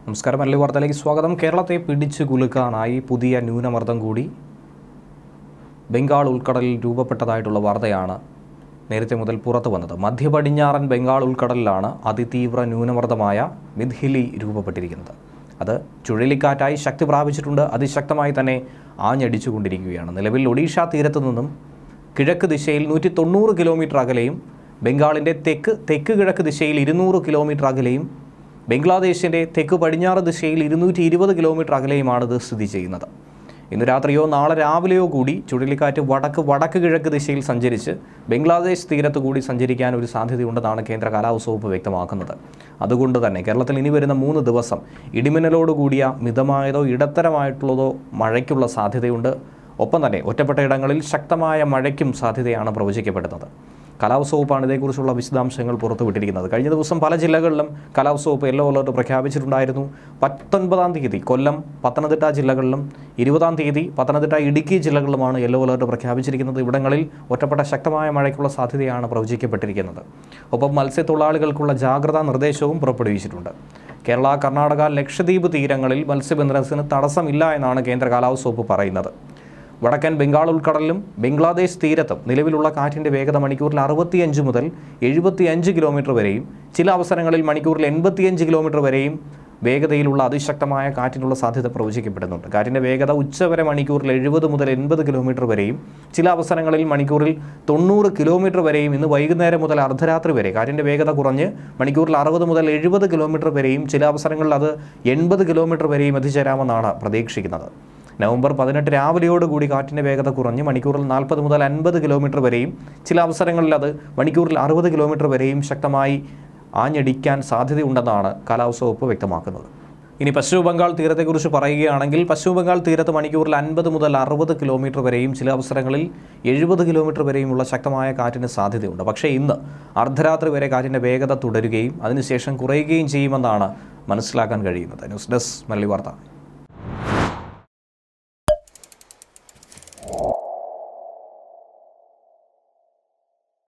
നമസ്കാരം മല്ലി വാർത്തയിലേക്ക് സ്വാഗതം കേരളത്തെ പിടിച്ചു കുലുക്കാനായി പുതിയ ന്യൂനമർദ്ദം കൂടി ബംഗാൾ ഉൾക്കടലിൽ രൂപപ്പെട്ടതായിട്ടുള്ള വാർത്തയാണ് നേരത്തെ മുതൽ പുറത്തു വന്നത് മധ്യ പടിഞ്ഞാറൻ ബംഗാൾ ഉൾക്കടലിലാണ് അതിതീവ്ര ന്യൂനമർദ്ദമായ മിഥിലി രൂപപ്പെട്ടിരിക്കുന്നത് അത് ചുഴലിക്കാറ്റായി ശക്തി പ്രാപിച്ചിട്ടുണ്ട് അതിശക്തമായി തന്നെ ആഞ്ഞടിച്ചുകൊണ്ടിരിക്കുകയാണ് നിലവിൽ ഒഡീഷ തീരത്തു നിന്നും കിഴക്ക് ദിശയിൽ നൂറ്റി തൊണ്ണൂറ് കിലോമീറ്റർ അകലെയും ബംഗാളിൻ്റെ തെക്ക് തെക്ക് കിഴക്ക് ദിശയിൽ ഇരുന്നൂറ് കിലോമീറ്റർ അകലെയും ബംഗ്ലാദേശിൻ്റെ തെക്ക് പടിഞ്ഞാറ് ദിശയിൽ ഇരുന്നൂറ്റി ഇരുപത് കിലോമീറ്റർ അകലെയുമാണ് ഇത് സ്ഥിതി ചെയ്യുന്നത് ഇന്ന് രാത്രിയോ നാളെ രാവിലെയോ കൂടി ചുഴലിക്കാറ്റ് വടക്ക് വടക്ക് കിഴക്ക് ദിശയിൽ സഞ്ചരിച്ച് ബംഗ്ലാദേശ് തീരത്ത് കൂടി സഞ്ചരിക്കാൻ ഒരു സാധ്യതയുണ്ടെന്നാണ് കേന്ദ്ര കാലാവസ്ഥ വകുപ്പ് വ്യക്തമാക്കുന്നത് അതുകൊണ്ട് തന്നെ കേരളത്തിൽ ഇനി വരുന്ന മൂന്ന് ദിവസം ഇടിമിന്നലോട് കൂടിയ മിതമായതോ ഇടത്തരമായിട്ടുള്ളതോ മഴയ്ക്കുള്ള സാധ്യതയുണ്ട് ഒപ്പം തന്നെ ഒറ്റപ്പെട്ട ഇടങ്ങളിൽ ശക്തമായ മഴയ്ക്കും സാധ്യതയാണ് പ്രവചിക്കപ്പെടുന്നത് കാലാവസ്ഥ വകുപ്പാണ് ഇതേക്കുറിച്ചുള്ള വിശദാംശങ്ങൾ പുറത്തുവിട്ടിരിക്കുന്നത് കഴിഞ്ഞ ദിവസം പല ജില്ലകളിലും കാലാവസ്ഥ വകുപ്പ് യെല്ലോ അലർട്ട് പ്രഖ്യാപിച്ചിട്ടുണ്ടായിരുന്നു പത്തൊൻപതാം തീയതി കൊല്ലം പത്തനംതിട്ട ജില്ലകളിലും ഇരുപതാം തീയതി പത്തനംതിട്ട ഇടുക്കി ജില്ലകളിലുമാണ് യെല്ലോ അലർട്ട് പ്രഖ്യാപിച്ചിരിക്കുന്നത് ഇവിടങ്ങളിൽ ഒറ്റപ്പെട്ട ശക്തമായ മഴയ്ക്കുള്ള സാധ്യതയാണ് പ്രവചിക്കപ്പെട്ടിരിക്കുന്നത് ഒപ്പം മത്സ്യത്തൊഴിലാളികൾക്കുള്ള ജാഗ്രതാ നിർദ്ദേശവും പുറപ്പെടുവിച്ചിട്ടുണ്ട് കേരള കർണാടക ലക്ഷദ്വീപ് തീരങ്ങളിൽ മത്സ്യബന്ധനത്തിന് തടസ്സമില്ല എന്നാണ് കേന്ദ്ര കാലാവസ്ഥ വകുപ്പ് പറയുന്നത് വടക്കൻ ബംഗാൾ ഉൾക്കടലിലും ബംഗ്ലാദേശ് തീരത്തും നിലവിലുള്ള കാറ്റിൻ്റെ വേഗത മണിക്കൂറിൽ അറുപത്തിയഞ്ച് മുതൽ എഴുപത്തിയഞ്ച് കിലോമീറ്റർ വരെയും ചില അവസരങ്ങളിൽ മണിക്കൂറിൽ എൺപത്തിയഞ്ച് കിലോമീറ്റർ വരെയും വേഗതയിലുള്ള അതിശക്തമായ കാറ്റിനുള്ള സാധ്യത പ്രവചിക്കപ്പെടുന്നുണ്ട് കാറ്റിൻ്റെ വേഗത ഉച്ചവരെ മണിക്കൂറിൽ എഴുപത് മുതൽ എൺപത് കിലോമീറ്റർ വരെയും ചില അവസരങ്ങളിൽ മണിക്കൂറിൽ തൊണ്ണൂറ് കിലോമീറ്റർ വരെയും ഇന്ന് വൈകുന്നേരം മുതൽ അർദ്ധരാത്രി വരെ കാറ്റിൻ്റെ വേഗത കുറഞ്ഞ് മണിക്കൂറിൽ അറുപത് മുതൽ എഴുപത് കിലോമീറ്റർ വരെയും ചില അവസരങ്ങളിൽ അത് എൺപത് കിലോമീറ്റർ വരെയും എത്തിച്ചേരാമെന്നാണ് പ്രതീക്ഷിക്കുന്നത് നവംബർ പതിനെട്ട് രാവിലെയോടുകൂടി കാറ്റിൻ്റെ വേഗത കുറഞ്ഞ് മണിക്കൂറിൽ നാൽപ്പത് മുതൽ അൻപത് കിലോമീറ്റർ വരെയും ചില അവസരങ്ങളിൽ അത് മണിക്കൂറിൽ അറുപത് കിലോമീറ്റർ വരെയും ശക്തമായി ആഞ്ഞടിക്കാൻ സാധ്യതയുണ്ടെന്നാണ് കാലാവസ്ഥ വകുപ്പ് വ്യക്തമാക്കുന്നത് ഇനി പശ്ചിമ ബംഗാൾ തീരത്തെക്കുറിച്ച് പറയുകയാണെങ്കിൽ പശ്ചിമ ബംഗാൾ തീരത്ത് മണിക്കൂറിൽ അൻപത് മുതൽ അറുപത് കിലോമീറ്റർ വരെയും ചില അവസരങ്ങളിൽ എഴുപത് കിലോമീറ്റർ വരെയുമുള്ള ശക്തമായ കാറ്റിന് സാധ്യതയുണ്ട് പക്ഷേ ഇന്ന് അർദ്ധരാത്രി വരെ കാറ്റിൻ്റെ വേഗത തുടരുകയും അതിനുശേഷം കുറയുകയും ചെയ്യുമെന്നാണ് മനസ്സിലാക്കാൻ കഴിയുന്നത് ന്യൂസ് ഡെസ്ക് മല്ലി വാർത്ത